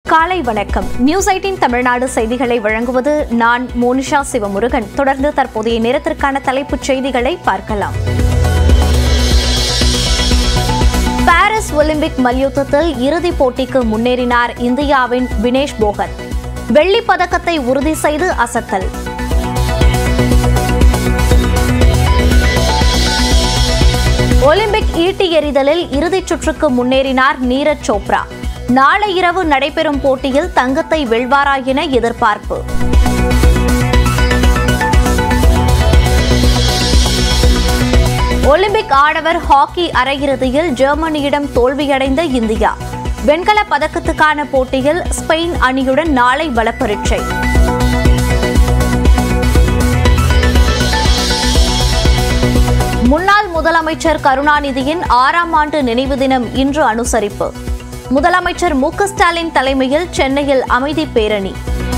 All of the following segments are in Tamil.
காலை வணக்கம் நியூஸ் எயிட்டின் தமிழ்நாடு செய்திகளை வழங்குவது நான் மோனிஷா சிவமுருகன் தொடர்ந்து தற்போதைய நேரத்திற்கான தலைப்புச் செய்திகளை பார்க்கலாம் பாரிஸ் ஒலிம்பிக் மல்யுத்தத்தில் இறுதிப் போட்டிக்கு முன்னேறினார் இந்தியாவின் வினேஷ் போகத் வெள்ளிப் பதக்கத்தை உறுதி செய்து அசத்தல் ஒலிம்பிக் ஈட்டி எறிதலில் இறுதிச் சுற்றுக்கு முன்னேறினார் நீரஜ் சோப்ரா நாளை இரவு நடைபெறும் போட்டியில் தங்கத்தை வெல்வாரா என எதிர்பார்ப்பு ஒலிம்பிக் ஆடவர் ஹாக்கி அரையிறுதியில் ஜெர்மனியிடம் தோல்வியடைந்த இந்தியா வெண்கலப் பதக்கத்துக்கான போட்டியில் ஸ்பெயின் அணியுடன் நாளை பலப்பரீட்சை முன்னாள் முதலமைச்சர் கருணாநிதியின் ஆறாம் ஆண்டு நினைவு தினம் இன்று அனுசரிப்பு முதலமைச்சர் மு க ஸ்டாலின் தலைமையில் சென்னையில் அமைதி பேரணி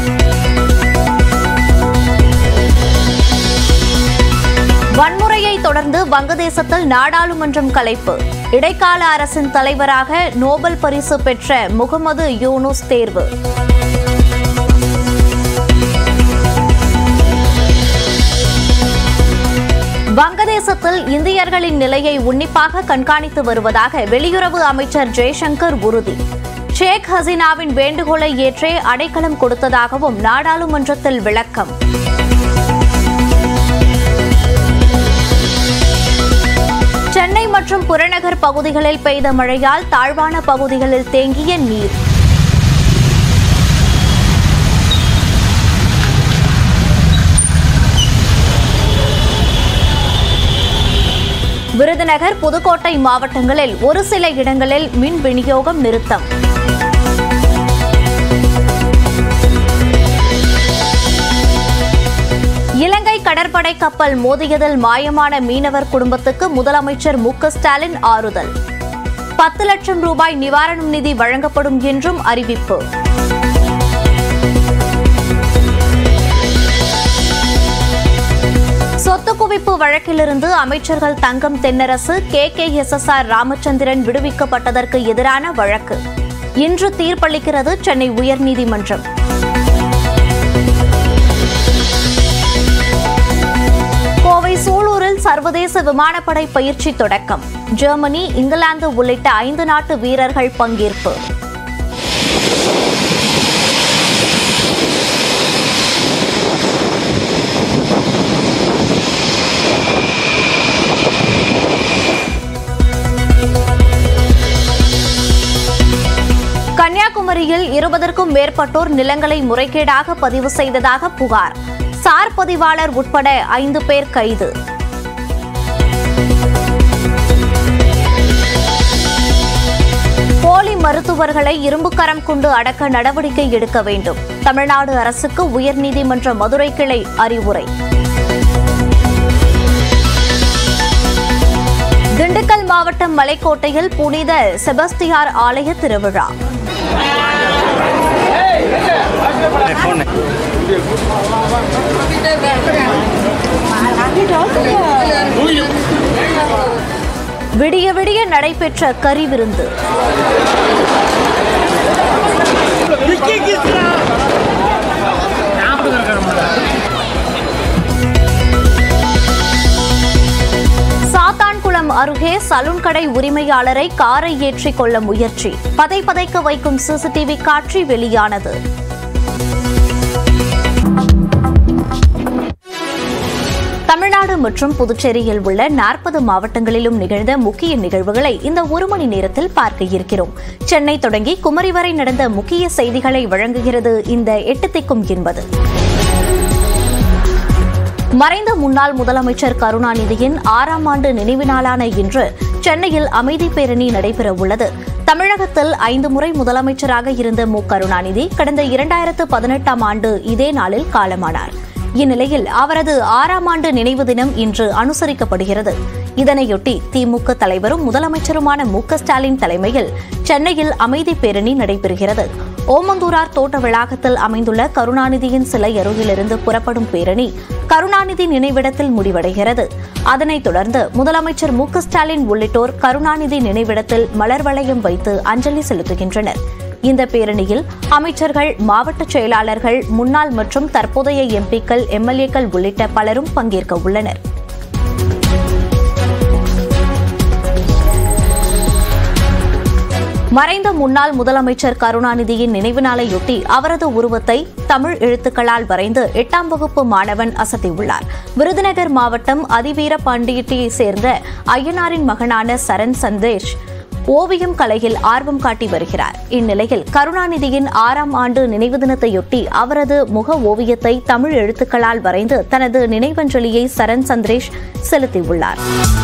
வன்முறையை தொடர்ந்து வங்கதேசத்தில் நாடாளுமன்றம் கலைப்பு இடைக்கால அரசின் தலைவராக நோபல் பரிசு பெற்ற முகமது யூனுஸ் தேர்வு வங்கதேசத்தில் இந்தியர்களின் நிலையை உன்னிப்பாக கண்காணித்து வருவதாக வெளியுறவு அமைச்சர் ஜெய்சங்கர் உறுதி ஷேக் ஹசீனாவின் வேண்டுகோளை ஏற்றே அடைக்கலம் கொடுத்ததாகவும் நாடாளுமன்றத்தில் விளக்கம் சென்னை மற்றும் புறநகர் பகுதிகளில் பெய்த மழையால் தாழ்வான பகுதிகளில் தேங்கிய நீர் விருதுநகர் புதுக்கோட்டை மாவட்டங்களில் ஒரு சில இடங்களில் மின் விநியோகம் நிறுத்தம் இலங்கை கடற்படை கப்பல் மோதியதில் மாயமான மீனவர் குடும்பத்துக்கு முதலமைச்சர் மு க ஸ்டாலின் ஆறுதல் பத்து லட்சம் ரூபாய் நிவாரணம் நிதி வழங்கப்படும் என்றும் அறிவிப்பு சொத்து குவிப்பு வழக்கிலிருந்து அமைச்சர்கள் Thangam Thennarasu K K S S R Ramachandran விடுவிக்கப்பட்டதற்கு எதிரான வழக்கு இன்று தீர்ப்பளிக்கிறது சென்னை உயர்நீதிமன்றம் கோவை சூலூரில் சர்வதேச விமானப்படை பயிற்சி தொடக்கம் ஜெர்மனி இங்கிலாந்து உள்ளிட்ட ஐந்து நாட்டு வீரர்கள் பங்கேற்பு கன்னியாகுமரியில் இருபதற்கும் மேற்பட்டோர் நிலங்களை முறைகேடாக பதிவு செய்ததாக புகார் சார் பதிவாளர் உட்பட ஐந்து பேர் கைது போலி மருத்துவர்களை இரும்புக்கரம் கொண்டு அடக்க நடவடிக்கை எடுக்க வேண்டும் தமிழ்நாடு அரசுக்கு உயர்நீதிமன்ற மதுரை கிளை அறிவுரை திண்டுக்கல் மாவட்டம் மலைக்கோட்டையில் புனித செபஸ்தியார் ஆலய திருவிழா விடிய விடிய நடைபெற்ற கறி விருந்து சாத்தான்குளம் அருகே சலூன் கடை உரிமையாளரை காரை ஏற்றிக் கொள்ள முயற்சி பதை பதைக்க வைக்கும் சிசிடிவி காட்சி வெளியானது தமிழ்நாடு மற்றும் புதுச்சேரியில் உள்ள நாற்பது மாவட்டங்களிலும் நிகழ்ந்த முக்கிய நிகழ்வுகளை இந்த ஒரு மணி நேரத்தில் பார்க்க இருக்கிறோம் சென்னை தொடங்கி குமரி வரை நடந்த முக்கிய செய்திகளை வழங்குகிறது இந்த எட்டு திக்கும் என்பது மறைந்த முன்னாள் முதலமைச்சர் கருணாநிதியின் ஆறாம் ஆண்டு நினைவு நாளான இன்று சென்னையில் அமைதி பேரணி நடைபெறவுள்ளது தமிழகத்தில் ஐந்து முறை முதலமைச்சராக இருந்த மு கருணாநிதி கடந்த இரண்டாயிரத்து பதினெட்டாம் ஆண்டு இதே நாளில் காலமானார் இந்நிலையில் அவரது ஆறாம் ஆண்டு நினைவு தினம் இன்று அனுசரிக்கப்படுகிறது இதனையொட்டி திமுக தலைவரும் முதலமைச்சருமான மு க ஸ்டாலின் தலைமையில் சென்னையில் அமைதி பேரணி நடைபெறுகிறது ஓமந்தூரார் தோட்ட வளாகத்தில் அமைந்துள்ள கருணாநிதியின் சிலை அருகிலிருந்து புறப்படும் பேரணி கருணாநிதி நினைவிடத்தில் முடிவடைகிறது அதனைத் தொடர்ந்து முதலமைச்சர் மு க ஸ்டாலின் உள்ளிட்டோர் கருணாநிதி நினைவிடத்தில் மலர் வளையம் வைத்து அஞ்சலி செலுத்துகின்றனர் இந்த பேரணியில் அமைச்சர்கள் மாவட்ட செயலாளர்கள் முன்னாள் மற்றும் தற்போதைய எம்பிக்கள் எம்எல்ஏக்கள் உள்ளிட்ட பலரும் பங்கேற்க உள்ளனர் மறைந்த முன்னாள் முதலமைச்சர் கருணாநிதியின் நினைவு நாளையொட்டி அவரது உருவத்தை தமிழ் எழுத்துக்களால் வரைந்து எட்டாம் வகுப்பு மாணவன் அசத்தியுள்ளார் விருதுநகர் மாவட்டம் அதிவீர பாண்டியத்தைச் சேர்ந்த ஐயனாரின் மகனான சரண் சந்தேஷ் ஓவியம் கலையில் ஆர்வம் காட்டி வருகிறார் இந்நிலையில் கருணாநிதியின் ஆறாம் ஆண்டு நினைவு தினத்தையொட்டி அவரது முக ஓவியத்தை தமிழ் எழுத்துக்களால் வரைந்து தனது நினைவஞ்சலியை சரண் சந்திரேஷ் செலுத்தியுள்ளார்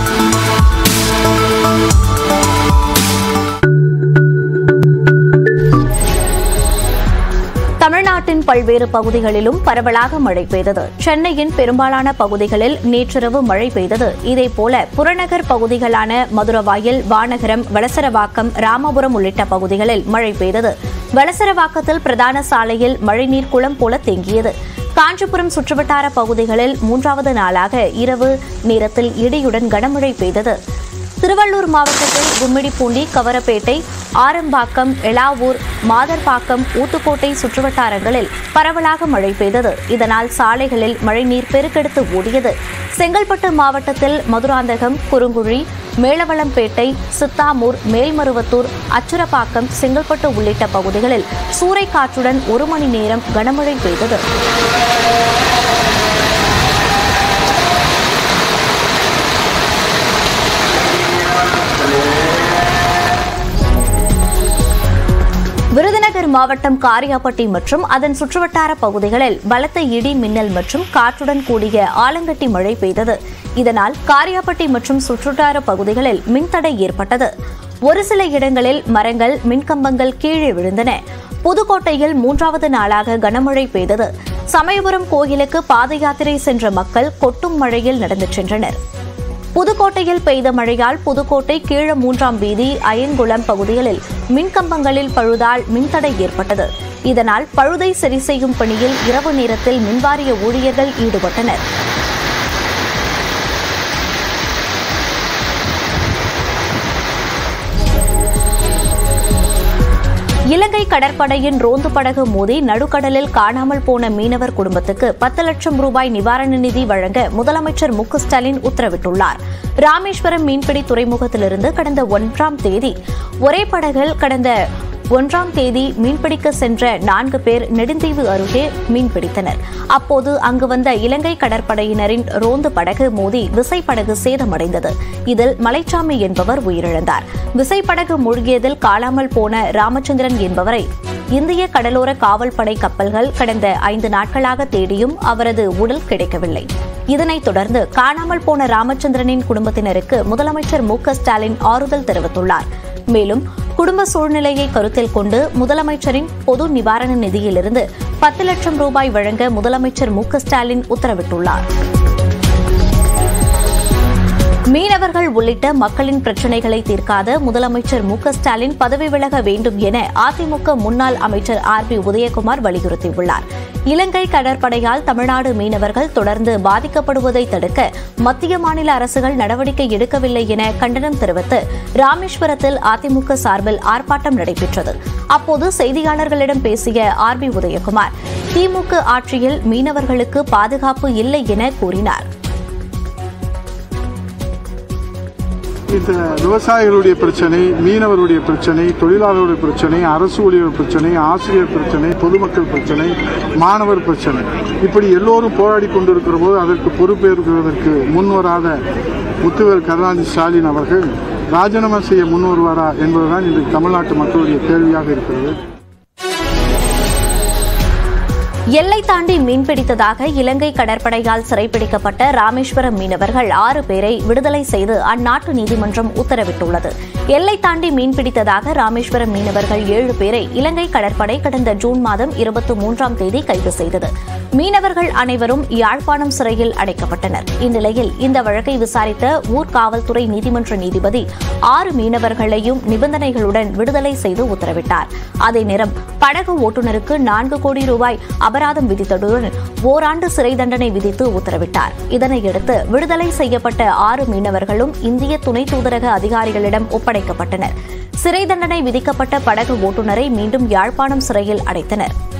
தமிழ்நாட்டின் பல்வேறு பகுதிகளிலும் பரவலாக மழை பெய்தது சென்னையின் பெரும்பாலான பகுதிகளில் நேற்றிரவு மழை பெய்தது இதேபோல புறநகர் பகுதிகளான மதுரவாயல் வானகரம் வளசரவாக்கம் ராமபுரம் உள்ளிட்ட பகுதிகளில் மழை பெய்தது வளசரவாக்கத்தில் பிரதான சாலையில் மழைநீர் குளம் போல தேங்கியது காஞ்சிபுரம் சுற்றுவட்டார பகுதிகளில் மூன்றாவது நாளாக இரவு நேரத்தில் இடியுடன் கனமழை பெய்தது திருவள்ளூர் மாவட்டத்தில் கும்மிடிப்பூண்டி கவரப்பேட்டை ஆரம்பாக்கம் எலாவூர் மாதர்பாக்கம் ஊத்துக்கோட்டை சுற்றுவட்டாரங்களில் பரவலாக மழை பெய்தது இதனால் சாலைகளில் மழைநீர் பெருக்கெடுத்து ஓடியது செங்கல்பட்டு மாவட்டத்தில் மதுராந்தகம் குறுங்குழி மேலவளம்பேட்டை சித்தாமூர் மேல்மருவத்தூர் அச்சுரப்பாக்கம் செங்கல்பட்டு உள்ளிட்ட பகுதிகளில் சூறைக்காற்றுடன் ஒரு மணி நேரம் கனமழை பெய்தது விருதுநகர் மாவட்டம் காரியாபட்டி மற்றும் அதன் சுற்றுவட்டார பகுதிகளில் பலத்த இடி மின்னல் மற்றும் காற்றுடன் கூடிய ஆலங்கட்டி மழை பெய்தது இதனால் காரியாபட்டி மற்றும் சுற்றுவட்டார பகுதிகளில் மின்தடை ஏற்பட்டது ஒரு சில இடங்களில் மரங்கள் மின்கம்பங்கள் கீழே விழுந்தன புதுக்கோட்டையில் மூன்றாவது நாளாக கனமழை பெய்தது சமயபுரம் கோயிலுக்கு பாத யாத்திரை சென்ற மக்கள் கொட்டும் மழையில் நடந்து சென்றனர் புதுக்கோட்டையில் பெய்த மழையால் புதுக்கோட்டை கீழ மூன்றாம் வீதி அயன்குளம் பகுதிகளில் மின்கம்பங்களில் பழுதால் மின்தடை ஏற்பட்டது இதனால் பழுதை சரி செய்யும் பணியில் இரவு நேரத்தில் மின்வாரிய ஊழியர்கள் ஈடுபட்டனர் இலங்கை கடற்படையின் ரோந்து படகு மோதி நடுக்கடலில் காணாமல் போன மீனவர் குடும்பத்துக்கு பத்து லட்சம் ரூபாய் நிவாரண நிதி வழங்க முதலமைச்சர் மு க ஸ்டாலின் உத்தரவிட்டுள்ளார் ராமேஸ்வரம் மீன்பிடி துறைமுகத்திலிருந்து கடந்த ஒன்றாம் தேதி ஒரே படகில் கடந்த ஒன்றாம் தேதி மீன்பிடிக்க சென்ற நான்கு பேர் நெடுந்தீவு அருகே மீன்பிடித்தனர் அப்போது அங்கு வந்த இலங்கை கடற்படையினரின் ரோந்து படகு மோதி விசைப்படகு சேதமடைந்தது இதில் மலைச்சாமி என்பவர் உயிரிழந்தார் விசைப்படகு மூழ்கியதில் காணாமல் போன ராமச்சந்திரன் என்பவரை இந்திய கடலோர காவல்படை கப்பல்கள் கடந்த ஐந்து நாட்களாக தேடியும் அவரது உடல் கிடைக்கவில்லை இதனைத் தொடர்ந்து காணாமல் போன ராமச்சந்திரனின் குடும்பத்தினருக்கு முதலமைச்சர் மு க ஸ்டாலின் ஆறுதல் தெரிவித்துள்ளார் மேலும் குடும்ப சூழ்நிலையை கருத்தில் கொண்டு முதலமைச்சரின் பொது நிவாரண நிதியிலிருந்து பத்து லட்சம் ரூபாய் வழங்க முதலமைச்சர் மு க ஸ்டாலின் உத்தரவிட்டுள்ளார் மீனவர்கள் உள்ளிட்ட மக்களின் பிரச்சினைகளை தீர்க்காத முதலமைச்சர் மு க ஸ்டாலின் பதவி விலக வேண்டும் என அதிமுக முன்னாள் அமைச்சர் ஆர் பி உதயகுமார் வலியுறுத்தியுள்ளார் இலங்கை கடற்படையால் தமிழ்நாடு மீனவர்கள் தொடர்ந்து பாதிக்கப்படுவதை தடுக்க மத்திய மாநில அரசுகள் நடவடிக்கை எடுக்கவில்லை என கண்டனம் தெரிவித்து ராமேஸ்வரத்தில் அதிமுக சார்பில் ஆர்ப்பாட்டம் நடைபெற்றது அப்போது செய்தியாளர்களிடம் பேசிய ஆர் பி உதயகுமார் திமுக ஆட்சியில் மீனவர்களுக்கு பாதுகாப்பு இல்லை என கூறினார் இந்த விவசாயிகளுடைய பிரச்சனை மீனவருடைய பிரச்சனை தொழிலாளர்களுடைய பிரச்சனை அரசு ஊழியர் பிரச்சனை ஆசிரியர் பிரச்சனை பொதுமக்கள் பிரச்சனை மாணவர் பிரச்சனை இப்படி எல்லோரும் போராடி கொண்டிருக்கிற போது அதற்கு பொறுப்பேற்கிறதற்கு முன்வராத முத்துவேல் கருணாநிதி ஸ்டாலின் அவர்கள் ராஜினாமா செய்ய முன்வருவாரா என்பதுதான் இன்றைக்கு தமிழ்நாட்டு மக்களுடைய கேள்வியாக இருக்கிறது எல்லை தாண்டி மீன்பிடித்ததாக இலங்கை கடற்படையால் சிறைப்பிடிக்கப்பட்ட ராமேஸ்வரம் மீனவர்கள் ஆறு பேரை விடுதலை செய்து அந்நாட்டு நீதிமன்றம் உத்தரவிட்டுள்ளது எல்லை தாண்டி மீன்பிடித்ததாக ராமேஸ்வரம் மீனவர்கள் ஏழு பேரை இலங்கை கடற்படை கடந்த ஜூன் மாதம் இருபத்தி மூன்றாம் தேதி கைது செய்தது மீனவர்கள் அனைவரும் யாழ்ப்பாணம் சிறையில் அடைக்கப்பட்டனர் இந்நிலையில் இந்த வழக்கை விசாரித்த ஊர் காவல்துறை நீதிமன்ற நீதிபதி ஆறு மீனவர்களையும் நிபந்தனைகளுடன் விடுதலை செய்து உத்தரவிட்டார் அதே நேரம் படகு ஓட்டுநருக்கு நான்கு கோடி ரூபாய் அபராதம் விதித்ததுடன் ஓராண்டு சிறை தண்டனை விதித்து உத்தரவிட்டார் இதனையடுத்து விடுதலை செய்யப்பட்ட ஆறு மீனவர்களும் இந்திய துணை தூதரக அதிகாரிகளிடம் ஒப்படைக்கப்பட்டனர் சிறை தண்டனை விதிக்கப்பட்ட படகு ஓட்டுநரை மீண்டும் யாழ்ப்பாணம் சிறையில் அடைத்தனர்